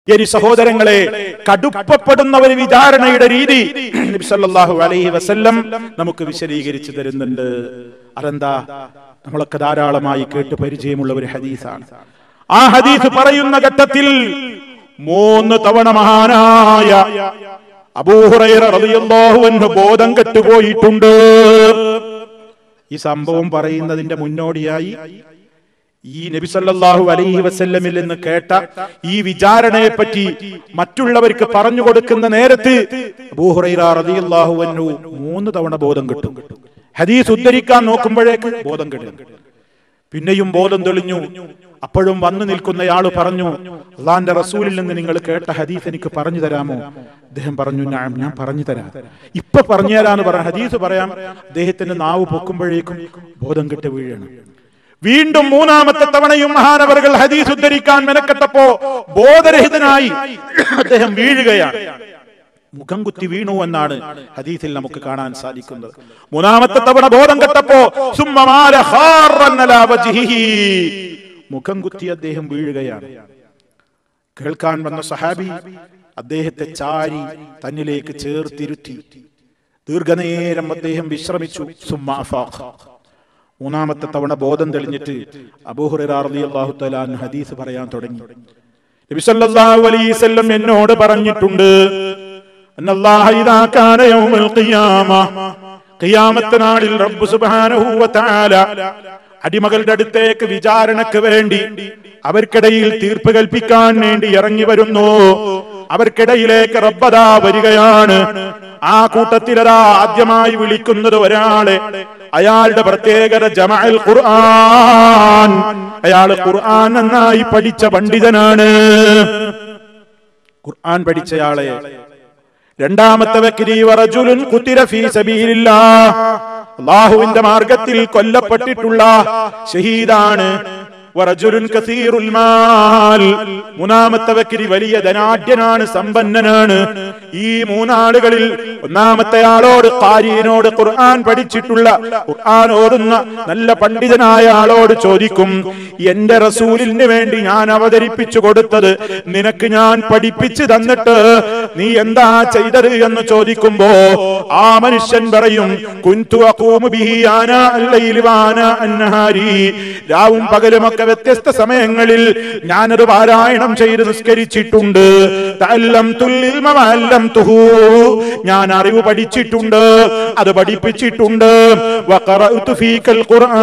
ഇനി സഹോദരങ്ങളെ കടുപ്പപ്പെടുന്ന ഒരു വിചാരണയുടെ രീതി നബി സല്ലല്ലാഹു അലൈഹി വസല്ലം നമുക്ക് വിശദീകരിച്ചു തരുന്നുണ്ട് അതെന്താ നമ്മളൊക്കെ ധാരാളമായി കേട്ട് പരിചയമുള്ള ഒരു ഹദീസാണ് ആ ഹദീസ് പറയുന്ന ഘട്ടത്തിൽ മൂന്ന് തവണ മഹാനായ അബൂഹുറൈറ റളിയല്ലാഹു അൻഹു ബോധം കെട്ടുപോയിട്ടുണ്ട് ഈ സംഭവം പറയുന്നതിന്റെ മുന്നോടിയായി ഈ നബി സല്ലല്ലാഹു അലൈഹി വസല്ലമിൽ നിന്ന് കേട്ട ഈ വിചാരണയെ പറ്റി മറ്റുള്ളവർക്ക് പറഞ്ഞു കൊടുക്കുന്ന നേരത്ത് അബൂ ഹുറൈറ റളിയല്ലാഹു അൻഹു മൂന്ന് തവണ ബോധം കിട്ടും ഹദീസ് ഉദ്ധരിക്കാൻ നോക്കുമ്പോഴേക്ക് ബോധം കിട്ടും പിന്നെയും ബോധം തെളിഞ്ഞു അപ്പോഴും വന്നു നിൽക്കുന്നയാൾ പറഞ്ഞു അള്ളാന്റെ റസൂലിൽ നിന്ന് നിങ്ങൾ കേട്ട ഹദീസ് എനിക്ക് പറഞ്ഞു തരാമോ അദ്ദേഹം പറഞ്ഞു ഞാൻ ഞാൻ പറഞ്ഞു തരാം ഇപ്പൊ പറഞ്ഞു തരാന്ന് പറഞ്ഞ ഹദീസ് പറയാം അദ്ദേഹത്തിന്റെ നാവ് പൊക്കുമ്പോഴേക്കും ബോധം കെട്ട് വീഴണം വീണ്ടും മൂന്നാമത്തെ തവണയും മഹാനവറുകൾ ഹദീസ് ഉദ്ധരിക്കാൻ മെനക്കെട്ടപ്പോ ബോധരഹിതനായി അദ്ദേഹം വീഴുകയാണ് മുഖം കുത്തി വീണു എന്നാണ് ഹദീസിൽ നമുക്ക് കാണാൻ സാധിക്കുന്നത് മൂന്നാമത്തെ തവണ ബോധം കെട്ടപ്പോ സുമ്മമാല ഖാറൻ അലാ വജ്ഹിഹി. മുഖം കുത്തി അദ്ദേഹം വീഴുകയാണ് കേൾക്കാൻ വന്ന സഹാബി അദ്ദേഹത്തെ ചാരി തന്നിലേക്ക് ചേർത്തിരുത്തി ദീർഘനേരം അദ്ദേഹം വിശ്രമിച്ചു സുമ്മ അഫാഖ. മൂന്നാമത്തെ തവണ ബോധം തെളിഞ്ഞിട്ട് അബൂഹുറാഹു തലാൻ ഹദീസ് പറയാൻ തുടങ്ങി നബി സല്ലല്ലാഹു അലൈഹി വസല്ലം എന്നോട് പറഞ്ഞിട്ടുണ്ട് അന്നല്ലാഹ ഇദാ കാന യൗമൽ ഖിയാമ ഖിയാമത്ത് നാളിൽ റബ്ബ് സുബ്ഹാനഹു വ തആല അടിമകളുടെ അടുത്തേക്ക് വിചാരണക്ക് വേണ്ടി അവർക്കിടയിൽ തീർപ്പ് കൽപ്പിക്കാൻ വേണ്ടി ഇറങ്ങി വരുന്നു അവർക്കിടയിലേക്ക് റബ്ബദാ വരികയാണ് ആ കൂട്ടത്തിലതാ ആദ്യമായി വിളിക്കുന്നത് ഒരാളെ അയാളുടെ പ്രത്യേകത ജമഅൽ ഖുർആൻ അയാൾ ഖുർആൻ നന്നായി പഠിച്ച പണ്ഡിതനാണ് ഖുർആൻ പഠിച്ചയാളെ രണ്ടാമത്തെ വ്യക്തി വറജുലുൻ ഖുതിര ഫീ സബീലില്ലാഹ് അല്ലാഹുവിന്റെ മാർഗത്തിൽ കൊല്ലപ്പെട്ടിട്ടുള്ള ഷഹീദാണ് വറജുലുൻ കസീറുൽ മാൽ മൂന്നാമത്തെ വ്യക്തി വലിയ ധനാഢ്യനാണ് സമ്പന്നനാണ് ഈ മൂന്നാളുകളിൽ ഒന്നാമത്തെ ആളോട് കാരിയനോട് ഖുർആൻ പഠിച്ചിട്ടുള്ള ഖുർആൻ ഓതുന്ന നല്ല പണ്ഡിതനായ ആളോട് ചോദിക്കും എന്റെ റസൂലിന് വേണ്ടി ഞാൻ അവതരിപ്പിച്ചു കൊടുത്തത് നിനക്ക് ഞാൻ പഠിപ്പിച്ചു തന്നിട്ട് നീ എന്താ ചെയ്തത് എന്ന് ചോദിക്കുമ്പോ ആ മനുഷ്യൻ പറയും കുൻതു അഖൂമു ബിഹി ആനാ അല്ലൈലി വാനാ അന്നഹാരി രാവും പകലുമൊക്കെ വ്യത്യസ്ത സമയങ്ങളിൽ ഞാനത് പാരായണം ചെയ്ത് നിസ്കരിച്ചിട്ടുണ്ട് തഅല്ലംതുൽ ഇൽമ വഅല്ലംതുഹു. ഞാൻ അറിവ് പഠിച്ചിട്ടുണ്ട് അത് പഠിപ്പിച്ചിട്ടുണ്ട് വഖറഅതു ഫീക്കൽ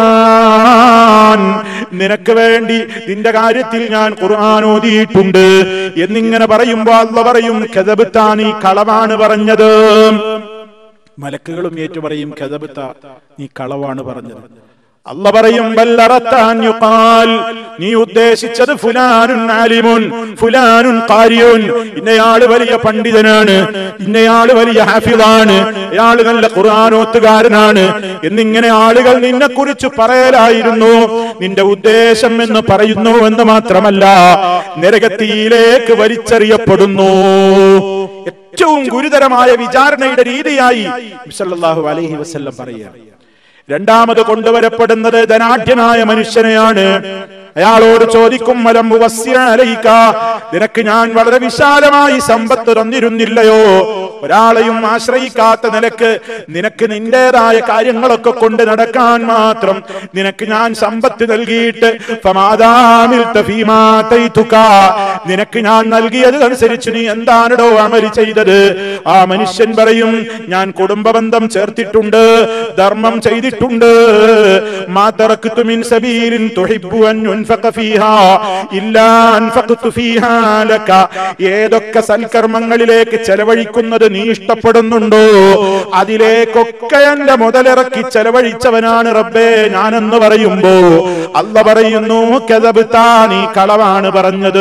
ഖുർആൻ നിനക്ക് വേണ്ടി നിന്റെ കാര്യത്തിൽ ഞാൻ ഖുർആൻ ഓതിയിട്ടുണ്ട് എന്നിങ്ങനെ പറയുമ്പോ അല്ല പറയും കഥബത്താ നീ കളവാണ് പറഞ്ഞത് മലക്കുകളും ഏറ്റു പറയും കഥബത്ത നീ കളവാണ് പറഞ്ഞത് അല്ല പറയും "ബല്ലറത്താൻ യുഖാൽ." നീ ഉദ്ദേശിച്ചത് ഫുലാനുൻ ആലിമുൻ ഫുലാനുൻ ഖാരിയുൻ ഇന്നയാള് വലിയ പണ്ഡിതനാണ് ഇന്നയാള് വലിയ ഹാഫിളാണ് അയാള് നല്ല ഖുർആാനോത്തുകാരനാണ് എന്നിങ്ങനെ ആളുകൾ നിന്നെ കുറിച്ച് പറയലായിരുന്നു നിന്റെ ഉദ്ദേശം എന്ന് പറയുന്നു എന്ന് മാത്രമല്ല നരകത്തിയിലേക്ക് വലിച്ചെറിയപ്പെടുന്നു ഏറ്റവും ഗുരുതരമായ വിചാരണയുടെ രീതിയായി സല്ലല്ലാഹു അലൈഹി വസല്ലം പറയുക രണ്ടാമത് കൊണ്ടുവരപ്പെടുന്നത് ധനാഢ്യനായ മനുഷ്യനെയാണ് അയാളോട് ചോദിക്കും വലം അലയിക്ക നിനക്ക് ഞാൻ വളരെ വിശാലമായി സമ്പത്ത് തന്നിരുന്നില്ലയോ ഒരാളെയും ആശ്രയിക്കാത്ത നിലക്ക് നിനക്ക് നിന്റേതായ കാര്യങ്ങളൊക്കെ കൊണ്ട് നടക്കാൻ മാത്രം നിനക്ക് ഞാൻ സമ്പത്ത് നൽകിയിട്ട് ഫമാദാമിൽത ഫീമാ തൈതുക. നിനക്ക് ഞാൻ നൽകിയത് അനുസരിച്ച് നീ എന്താണോ അമലി ചെയ്തത് ആ മനുഷ്യൻ പറയും ഞാൻ കുടുംബബന്ധം ചേർത്തിട്ടുണ്ട് ധർമ്മം ചെയ്തിട്ടുണ്ട് മാ തറക്തു മിൻ സബീലിൻ തുഹിബ്ബു അൻ യുൻഫഖ ഫീഹാ ഇല്ലാ അൻഫഖ്തു ഫീഹാ ലക ഏതൊക്കെ സൽക്കർമ്മങ്ങളിലേക്ക് ചെലവഴിക്കുന്നത് നീ ഇഷ്ടപ്പെടുന്നുണ്ടോ അതിലേക്കൊക്കെ എന്റെ മുതലിറക്കി ചെലവഴിച്ചവനാണ് റബ്ബേ ഞാനെന്ന് പറയുമ്പോ അല്ല പറയുന്നു കെതബിത്താ നീ കളവാണ് പറഞ്ഞത്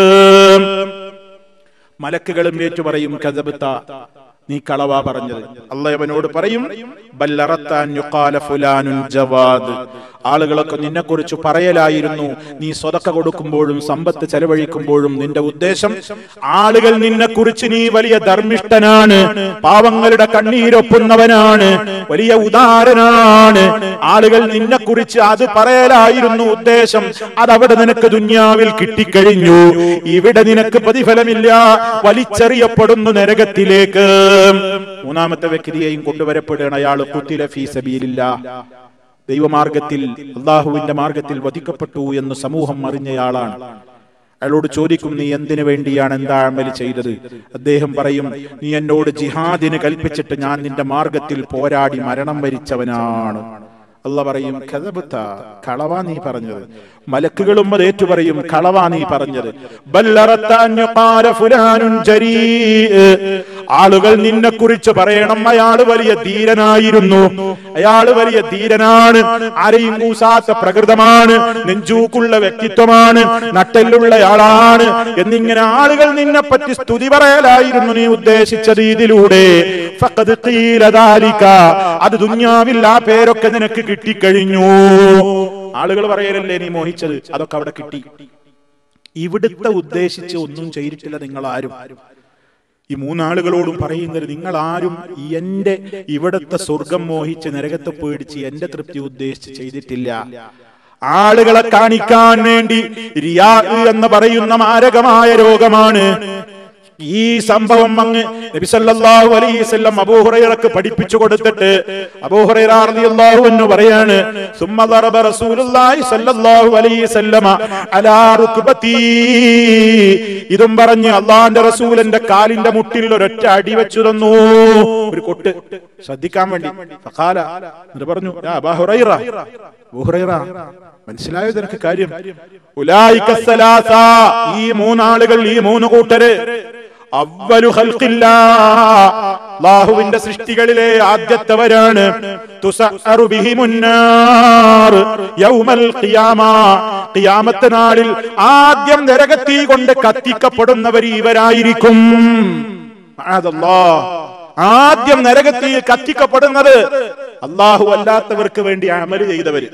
മലക്കുകളും ഏറ്റു പറയും കഥബത്ത നീ കളവാ പറഞ്ഞത് അള്ളയവനോട് പറയും ബല്ലറത്താൻ യുഖാല ഫുലാനുൻ ജവാദ് ആളുകളൊക്കെ നിന്നെക്കുറിച്ച് പറയലായിരുന്നു നീ സ്വതക്ക കൊടുക്കുമ്പോഴും സമ്പത്ത് ചെലവഴിക്കുമ്പോഴും നിന്റെ ഉദ്ദേശം ആളുകൾ നിന്നെക്കുറിച്ച് നീ വലിയ ധർമ്മിഷ്ഠനാണ് പാവങ്ങളുടെ കണ്ണീരൊപ്പുന്നവനാണ് വലിയ ഉദാരനാണ് ആളുകൾ നിന്നെക്കുറിച്ച് അത് പറയലായിരുന്നു ഉദ്ദേശം അതവിടെ നിനക്ക് ദുന്യാവിൽ കിട്ടിക്കഴിഞ്ഞു ഇവിടെ നിനക്ക് പ്രതിഫലമില്ല വലിച്ചെറിയപ്പെടുന്നു നരകത്തിലേക്ക് മൂന്നാമത്തെ വ്യക്തിയെയും കൊണ്ടുവരപ്പെടുകയാണ് അയാൾ കുത്തില ഫീസബീലില്ല ദൈവമാർഗത്തിൽ അള്ളാഹുവിന്റെ മാർഗത്തിൽ വധിക്കപ്പെട്ടു എന്ന് സമൂഹം അറിഞ്ഞയാളാണ് അയാളോട് ചോദിക്കും നീ എന്തിനു വേണ്ടിയാണ് എന്താ അമൽ ചെയ്തത് അദ്ദേഹം പറയും നീ എന്നോട് ജിഹാദിന് കൽപ്പിച്ചിട്ട് ഞാൻ നിന്റെ മാർഗത്തിൽ പോരാടി മരണം വരിച്ചവനാണ് അല്ല പറയും കഥബത്ത കളവാ നീ പറഞ്ഞത് മലക്കുകളും അത് ഏറ്റു പറയും കളവാ നീ പറഞ്ഞത് ബല്ലറത്ത അൻ യുഖാല ഫുലാനുൻ ജരീ. ആളുകൾ നിന്നെ കുറിച്ച് പറയണം അയാള് വലിയ ധീരനായിരുന്നു അയാള് വലിയ ധീരനാണ് ആരെയും കൂസാത്ത പ്രകൃതമാണ് നെഞ്ചൂക്കുള്ള വ്യക്തിത്വമാണ് നട്ടെല്ലുള്ളയാളാണ് എന്നിങ്ങനെ ആളുകൾ നിന്നെ പറ്റി സ്തുതി പറയലായിരുന്നു നീ ഉദ്ദേശിച്ചത് ഇതിലൂടെ ഫഖദ് ഖീല ദാലിക. അത് ദുന്യാവിൽ ആ പേരൊക്കെ നിനക്ക് കിട്ടിക്കഴിഞ്ഞു ആളുകൾ പറയലല്ലേ നീ മോഹിച്ചത് അതൊക്കെ അവിടെ കിട്ടി ഇവിടുത്തെ ഉദ്ദേശിച്ച് ഒന്നും ചെയ്തിട്ടില്ല നിങ്ങൾ ആരും ഈ മൂന്നാളുകളോടും പറയുന്നത് നിങ്ങൾ ആരും എന്റെ ഇവിടുത്തെ സ്വർഗം മോഹിച്ച് നരകത്തെ പേടിച്ച് എന്റെ തൃപ്തി ഉദ്ദേശിച്ച് ചെയ്തിട്ടില്ല ആളുകളെ കാണിക്കാൻ വേണ്ടി റിയാ എന്ന് പറയുന്ന മാരകമായ രോഗമാണ് ഈ സംഭവം അങ്ങ് നബി സല്ലല്ലാഹു അലൈഹി വസല്ലം അബൂ ഹുറൈറക്ക് പഠിപ്പിച്ചു കൊടുത്തിട്ട് അബൂ ഹുറൈറ റളിയല്ലാഹു അൻഹു പറയാണ് സുമ്മ ദറബ റസൂലുള്ളാഹി സല്ലല്ലാഹു അലൈഹി വസല്ലമ അലാ റുക്ബതി ഇതും പറഞ്ഞ് അള്ളാഹിന്റെ റസൂലിന്റെ കാലിന്റെ മുട്ടിൽ ഒരൊറ്റ അടി വെച്ചു തന്നു ഒരു കൊട്ട് ശ്രദ്ധിക്കാൻ വേണ്ടി ഫഖാല എന്നിട്ട് പറഞ്ഞു യാ അബൂ ഹുറൈറ അബൂ ഹുറൈറ മനസ്സിലായോ നിനക്ക് കാര്യം ഉലായിക സലാസ ഈ മൂന്നാളുകൾ ഈ മൂന്ന് കൂട്ടര് അവലു ഖൽഖില്ലാ അല്ലാഹുവിന്റെ സൃഷ്ടികളിലെ ആദ്യത്തവരാണ് തുസഅറു ബിഹിമുന്നാർ യൗമൽ ഖിയാമ ഖിയാമത്ത് നാളിൽ ആദ്യം നരകത്തീ കൊണ്ട് കത്തിക്കപ്പെടുന്നവർ ഇവരായിരിക്കും മഅദല്ലാഹ്. ആദ്യം നരകത്തിൽ കത്തിക്കപ്പെടുന്നത് അള്ളാഹു അല്ലാത്തവർക്ക് വേണ്ടി അമല് ചെയ്തവര്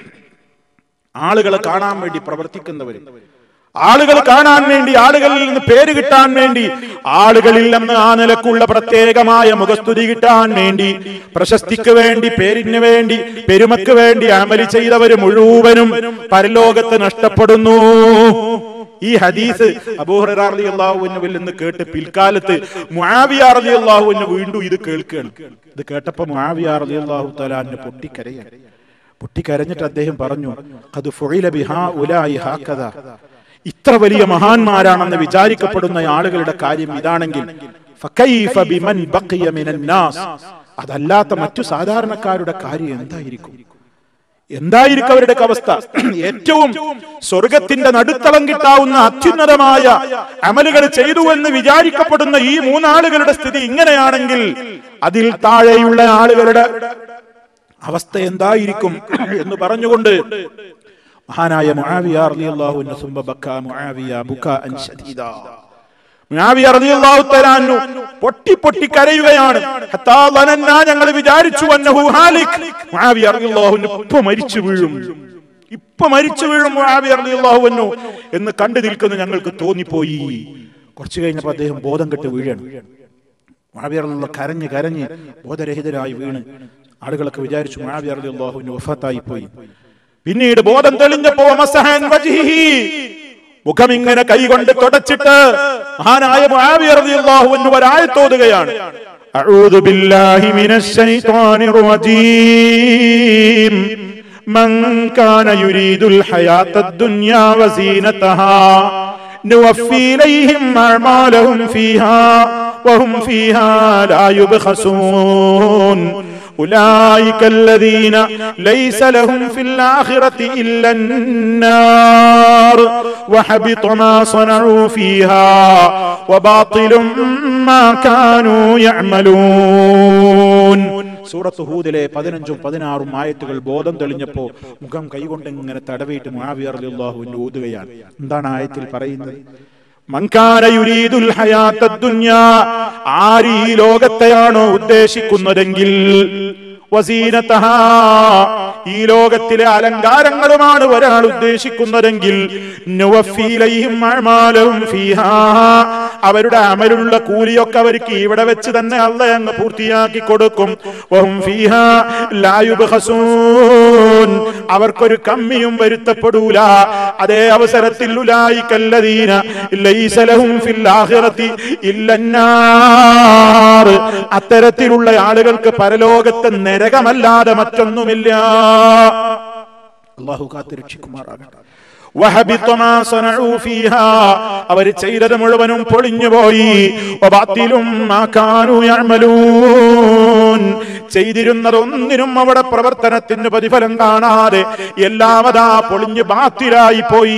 ആളുകളെ കാണാൻ വേണ്ടി പ്രവർത്തിക്കുന്നവര് ആളുകൾ കാണാൻ വേണ്ടി ആളുകളിൽ നിന്ന് പേര് കിട്ടാൻ വേണ്ടി ആളുകളിൽ നിന്ന് ആ നിലക്കുള്ള പ്രത്യേകമായ മുഖസ്തുതി കിട്ടാൻ വേണ്ടി പ്രശസ്തിക്ക് വേണ്ടി പേരിന് വേണ്ടി പെരുമക്ക് വേണ്ടി അമലി ചെയ്തവര് മുഴുവനും പരലോകത്ത് നഷ്ടപ്പെടുന്നു ഈ ഹദീസ് അബൂഹറാഹുവിൽ നിന്ന് കേട്ട് പിൽക്കാലത്ത് മുആവിയാറിയാഹുവിന് വീണ്ടും ഇത് കേൾക്കുകയാണ് ഇത് കേട്ടപ്പോ മുആവിയാറിയാഹു തലാന്ന് പൊട്ടിക്കരയാണ് പൊട്ടിക്കരഞ്ഞിട്ട് അദ്ദേഹം പറഞ്ഞു അത് ഫുഇല ബിഹാ ഉലായി ഹാക്കഥ ഇത്ര വലിയ മഹാന്മാരാണെന്ന് വിചാരിക്കപ്പെടുന്ന ആളുകളുടെ കാര്യം ഇതാണെങ്കിൽ ഫകൈഫ ബിമൻ ബഖിയ മിനൻ നാസ് അതല്ലാത്ത മറ്റു സാധാരണക്കാരുടെ കാര്യം എന്തായിരിക്കും എന്തായിരിക്കും അവരുടെ അവസ്ഥ ഏറ്റവും സ്വർഗത്തിന്റെ നടുത്തളം കിട്ടാവുന്ന അത്യുന്നതമായ അമലുകൾ ചെയ്തു എന്ന് വിചാരിക്കപ്പെടുന്ന ഈ മൂന്നാളുകളുടെ സ്ഥിതി ഇങ്ങനെയാണെങ്കിൽ അതിൽ താഴെയുള്ള ആളുകളുടെ അവസ്ഥ എന്തായിരിക്കും എന്ന് പറഞ്ഞുകൊണ്ട് മഹാനായ മുആവിയ റളിയല്ലാഹു അൻഹു സുബ്ബ ബക്ക മുആവിയ ബുകാഅൻ ശദീദാ മുആവിയ റളിയല്ലാഹു തആല അൻഹു പൊട്ടി പൊട്ടി കരയുകയാണ് ഹത്താ ലനന്നാ ഞങ്ങൾ വിചാരിച്ചു അന്നഹു ഹാലിക് മുആവിയ റളിയല്ലാഹു അൻഹു ഇപ്പോ മരിച്ചു വീഴും ഇപ്പൊ മരിച്ചു വീഴും മുആവിയ റളിയല്ലാഹു അൻഹു എന്ന് കണ്ടു നിൽക്കുന്നു ഞങ്ങൾക്ക് തോന്നിപ്പോയി കുറച്ചു കഴിഞ്ഞപ്പോൾ അദ്ദേഹം ബോധം കെട്ട് വീഴാണ് മുആവിയ റളിയല്ലാഹു കരഞ്ഞ് കരഞ്ഞ് ബോധരഹിതരായി വീണ് ആളുകളൊക്കെ വിചാരിച്ചു മുആവിയ റളിയല്ലാഹു അൻഹു വഫാത്തായി പോയി പിന്നീട് ബോധം തെളിഞ്ഞപ്പോ മസഹൻ വജ്ഹിഹി മുഖം ഇങ്ങനെ കൈകൊണ്ട് തുടച്ചിട്ട് മഹാനായ മുആവിയ റളിയല്ലാഹു അൻഹു ഒരായത്തോതുകയാണ് അഊദു ബില്ലാഹി മിനശ് ശൈത്വാനിർ റജീം من كان يريد الحياة الدنيا وزينتها نوفي إليهم أعمالهم فيها وهم فيها لا يبخسون أولئك الذين ليس لهم في الآخرة إلا النار وحبط ما صنعوا فيها وباطل ما كانوا يعملون സൂറത്ത് ഹൂദിലെ പതിനഞ്ചും പതിനാറും ആയത്തുകൾ ബോധം തെളിഞ്ഞപ്പോ മുഖം കൈകൊണ്ട് ഇങ്ങനെ തടവിയിട്ട് മുആവിയറിയാഹുവിന് ഊതുകയാണ് എന്താണ് ആയത്തിൽ പറയുന്നത് മൻകാന യുരീദുൽ ഹയാത്തദ് ദുനിയാ ആര് ഈ ലോകത്തെയാണോ ഉദ്ദേശിക്കുന്നതെങ്കിൽ വസീനതഹാ. ഈ ലോകത്തിലെ അലങ്കാരങ്ങളുമാണ് ഒരാൾ ഉദ്ദേശിക്കുന്നതെങ്കിൽ നുവഫീലൈഹിം അഅ്മാലഹും ഫീഹാ. അവരുടെ അമലുള്ള കൂലിയൊക്കെ അവർക്ക് ഇവിടെ വെച്ച് തന്നെ അല്ല അങ്ങ് പൂർത്തിയാക്കി കൊടുക്കും വഹും ഫീഹാ ലാ യുബ്ഖസൂൻ. അവർക്കൊരു കമ്മിയും വരുത്തപ്പെടൂല അതേ അവസരത്തിൽ ഉലായിക്കല്ലദീന ലൈസ ലഹും ഫിൽ ആഖിറതി ഇല്ലന്നാർ അത്തരത്തിലുള്ള ആളുകൾക്ക് പരലോകത്ത് നരകമല്ലാതെ മറ്റൊന്നുമില്ല അള്ളാഹു കാത്തുരക്ഷിക്കുമാറാകട്ടെ വഹബിത്വ മാ സനഉ ഫീഹാ. അവർ ചെയ്തത് മുഴുവനും പൊളിഞ്ഞുപോയി വബാത്തിലും മാ കാനൂ യഅ്മലൂൻ. ചെയ്തിരുന്നതൊന്നിനും അവിടെ പ്രവർത്തനത്തിന് പ്രതിഫലം കാണാതെ എല്ലാം അതാ പൊളിഞ്ഞ് ബാത്തിലായി പോയി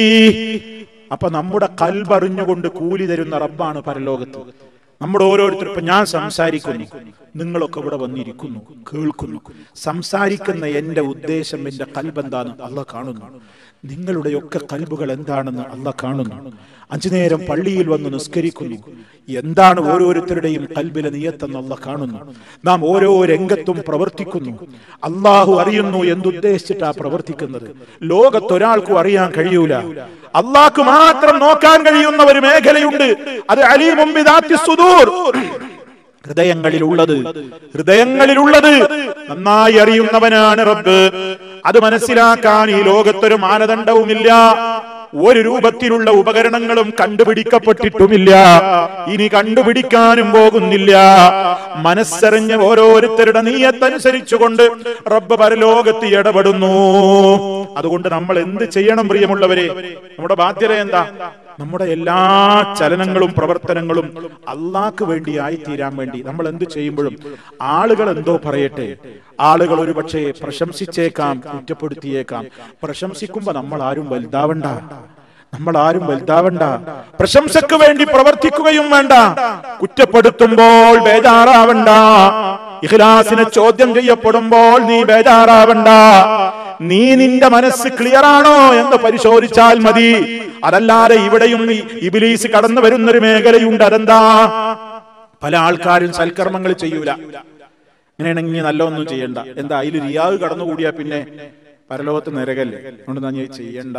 അപ്പൊ നമ്മുടെ കൽബറിഞ്ഞുകൊണ്ട് കൂലി തരുന്ന റബ്ബാണ് പരലോകത്ത് നമ്മുടെ ഓരോരുത്തരും ഇപ്പൊ ഞാൻ സംസാരിക്കുന്നു നിങ്ങളൊക്കെ ഇവിടെ വന്നിരിക്കുന്നു കേൾക്കുന്നു സംസാരിക്കുന്ന എന്റെ ഉദ്ദേശം എന്റെ കൽബെന്താണ് അല്ല കാണുന്നു നിങ്ങളുടെയൊക്കെ കൽബുകൾ എന്താണെന്ന് അല്ല കാണുന്നു അഞ്ചു നേരം പള്ളിയിൽ വന്ന് നിസ്കരിക്കുന്നു എന്താണ് ഓരോരുത്തരുടെയും കൽബിലെ നിയത്തെന്ന് അല്ല കാണുന്നു നാം ഓരോ രംഗത്തും പ്രവർത്തിക്കുന്നു അള്ളാഹു അറിയുന്നു എന്തുദ്ദേശിച്ചിട്ടാ പ്രവർത്തിക്കുന്നത് ലോകത്തൊരാൾക്കും അറിയാൻ കഴിയൂല അള്ളാഹ്ക്ക് മാത്രം നോക്കാൻ കഴിയുന്ന ഒരു മേഖലയുണ്ട് അത് അലീമും ബിദാത്തി സുദൂർ ഹൃദയങ്ങളിലുള്ളത് ഹൃദയങ്ങളിലുള്ളത് നന്നായി അറിയുന്നവനാണ് റബ്ബ് അത് മനസ്സിലാക്കാൻ ഈ ലോകത്തൊരു മാനദണ്ഡവുമില്ല ഒരു രൂപത്തിലുള്ള ഉപകരണങ്ങളും കണ്ടുപിടിക്കപ്പെട്ടിട്ടുമില്ല ഇനി കണ്ടുപിടിക്കാനും പോകുന്നില്ല മനസ്സറിഞ്ഞ ഓരോരുത്തരുടെ നീയത്തനുസരിച്ചുകൊണ്ട് റബ്ബ് പരലോകത്ത് ഇടപെടുന്നു അതുകൊണ്ട് നമ്മൾ എന്ത് ചെയ്യണം പ്രിയമുള്ളവരെ നമ്മുടെ ബാധ്യത എന്താ നമ്മുടെ എല്ലാ ചലനങ്ങളും പ്രവർത്തനങ്ങളും അള്ളാക്ക് വേണ്ടി ആയിത്തീരാൻ വേണ്ടി നമ്മൾ എന്ത് ചെയ്യുമ്പോഴും ആളുകൾ എന്തോ പറയട്ടെ ആളുകൾ ഒരു പക്ഷേ പ്രശംസിച്ചേക്കാം കുറ്റപ്പെടുത്തിയേക്കാം പ്രശംസിക്കുമ്പോ നമ്മൾ ആരും വലുതാവണ്ട നമ്മൾ ആരും വലുതാവണ്ട പ്രശംസക്ക് വേണ്ടി പ്രവർത്തിക്കുകയും വേണ്ട കുറ്റപ്പെടുത്തുമ്പോൾ ബേജാറാവണ്ട ഇഖ്ലാസിനെ ചോദ്യം ചെയ്യപ്പെടുമ്പോൾ നീ ബേജാറാവണ്ട നീ നിന്റെ മനസ്സ് ക്ലിയർ ആണോ എന്ന് പരിശോധിച്ചാൽ മതി അതല്ലാതെ ഇവിടെയും ഈ ഇബിലീസ് കടന്നു വരുന്നൊരു മേഖലയുണ്ട് അതെന്താ പല ആൾക്കാരും സൽക്കർമ്മങ്ങൾ ചെയ്യൂല ഇങ്ങനെയാണെങ്കിൽ നല്ല ഒന്നും ചെയ്യണ്ട എന്താ അതിൽ റിയാവ് കടന്നുകൂടിയാ പിന്നെ പരലോകത്ത് നിരകല്ലേ അതുകൊണ്ട് ഞാൻ ചെയ്യണ്ട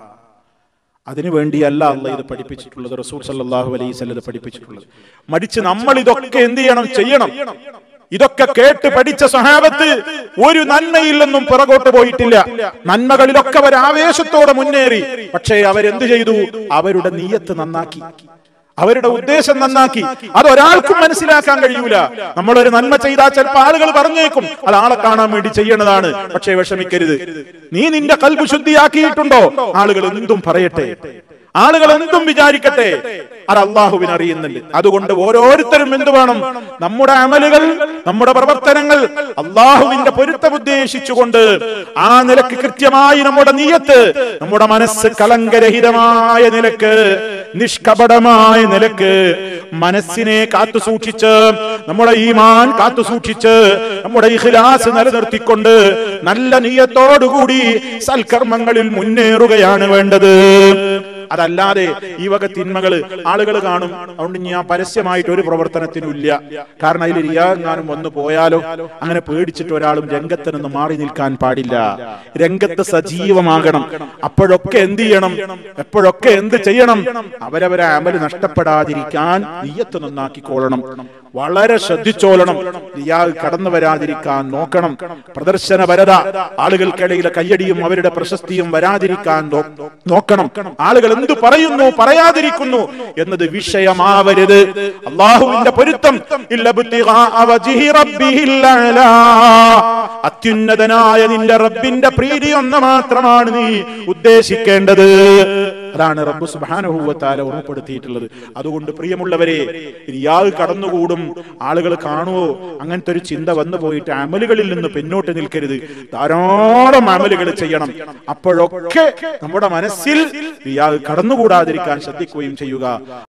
അതിനു വേണ്ടിയല്ല അല്ല ഇത് പഠിപ്പിച്ചിട്ടുള്ളത് റസൂൽ സല്ലല്ലാഹു അലൈഹി വസല്ലം ഇത് പഠിപ്പിച്ചിട്ടുള്ളത് മടിച്ച് നമ്മൾ ഇതൊക്കെ എന്ത് ചെയ്യണം ചെയ്യണം ഇതൊക്കെ കേട്ട് പഠിച്ച സഹാബത്ത് ഒരു നന്മയിൽ നിന്നും പുറകോട്ട് പോയിട്ടില്ല നന്മകളിലൊക്കെ അവർ ആവേശത്തോടെ മുന്നേറി പക്ഷേ അവരെന്ത് ചെയ്തു അവരുടെ നീയത്ത് നന്നാക്കി അവരുടെ ഉദ്ദേശം നന്നാക്കി അത് ഒരാൾക്കും മനസ്സിലാക്കാൻ കഴിയൂല നമ്മളൊരു നന്മ ചെയ്താൽ ചിലപ്പോൾ ആളുകൾ പറഞ്ഞേക്കും അത് ആളെ കാണാൻ വേണ്ടി ചെയ്യണതാണ് പക്ഷേ വിഷമിക്കരുത് നീ നിന്റെ കൽബ് ശുദ്ധിയാക്കിയിട്ടുണ്ടോ ആളുകൾ എന്തും പറയട്ടെ ആളുകൾ എന്തും വിചാരിക്കട്ടെ അത് അള്ളാഹുവിന് അറിയുന്നുണ്ട് അതുകൊണ്ട് ഓരോരുത്തരും എന്ത് വേണം നമ്മുടെ അമലുകൾ നമ്മുടെ പ്രവർത്തനങ്ങൾ അള്ളാഹുവിന്റെ പൊരുത്തം ഉദ്ദേശിച്ചുകൊണ്ട് ആ നിലക്ക് കൃത്യമായി നമ്മുടെ നീയത്ത് നമ്മുടെ മനസ്സ് കളങ്കരഹിതമായ നിലക്ക് നിഷ്കപടമായ നിലക്ക് മനസ്സിനെ കാത്തു സൂക്ഷിച്ച് നമ്മുടെ ഈമാൻ കാത്തു സൂക്ഷിച്ച് നമ്മുടെ ഇഖ്ലാസ് നിലനിർത്തിക്കൊണ്ട് നല്ല നീയത്തോടുകൂടി സൽക്കർമ്മങ്ങളിൽ മുന്നേറുകയാണ് വേണ്ടത് അതല്ലാതെ ഈ വക തിന്മകള് ആളുകൾ കാണും അതുകൊണ്ട് ഞാൻ പരസ്യമായിട്ട് ഒരു പ്രവർത്തനത്തിനും ഇല്ല കാരണം അതിൽ റിയാങ്ങാനും വന്നു പോയാലോ അങ്ങനെ പേടിച്ചിട്ട് ഒരാളും രംഗത്ത് നിന്ന് മാറി നിൽക്കാൻ പാടില്ല രംഗത്ത് സജീവമാകണം അപ്പോഴൊക്കെ എന്ത് ചെയ്യണം എപ്പോഴൊക്കെ എന്ത് ചെയ്യണം അവരവരെ അമല് നഷ്ടപ്പെടാതിരിക്കാൻ നീയത്ത് നന്നാക്കിക്കോളണം വളരെ ശ്രദ്ധിച്ചോളണം റിയാ കടന്നു വരാതിരിക്കാൻ നോക്കണം പ്രദർശന പരത ആളുകൾക്കിടയിലെ കയ്യടിയും അവരുടെ പ്രശസ്തിയും വരാതിരിക്കാൻ നോ- നോക്കണം ആളുകൾ എന്ത് പറയുന്നു പറയാതിരിക്കുന്നു എന്നത് വിഷയമാവരുത് അള്ളാഹുവിന്റെ പൊരുത്തം ഇല്ല ഇബ്തിഗാഅ വജ്ഹി റബ്ബിഹിൽ അഅ്ലാ. അത്യുന്നതനായ നിന്റെ റബ്ബിന്റെ പ്രീതി ഒന്ന് മാത്രമാണ് നീ ഉദ്ദേശിക്കേണ്ടത് അതാണ് റബ്ബ് സുബാനുഭൂവത്താല ഓർമ്മപ്പെടുത്തിയിട്ടുള്ളത് അതുകൊണ്ട് പ്രിയമുള്ളവരെ റിയാൽ കടന്നുകൂടും ആളുകൾ കാണുമോ അങ്ങനത്തെ ഒരു ചിന്ത വന്നു പോയിട്ട് അമലുകളിൽ നിന്ന് പിന്നോട്ട് നിൽക്കരുത് ധാരാളം അമലുകൾ ചെയ്യണം അപ്പോഴൊക്കെ നമ്മുടെ മനസ്സിൽ റിയാൽ കടന്നുകൂടാതിരിക്കാൻ ശ്രദ്ധിക്കുകയും ചെയ്യുക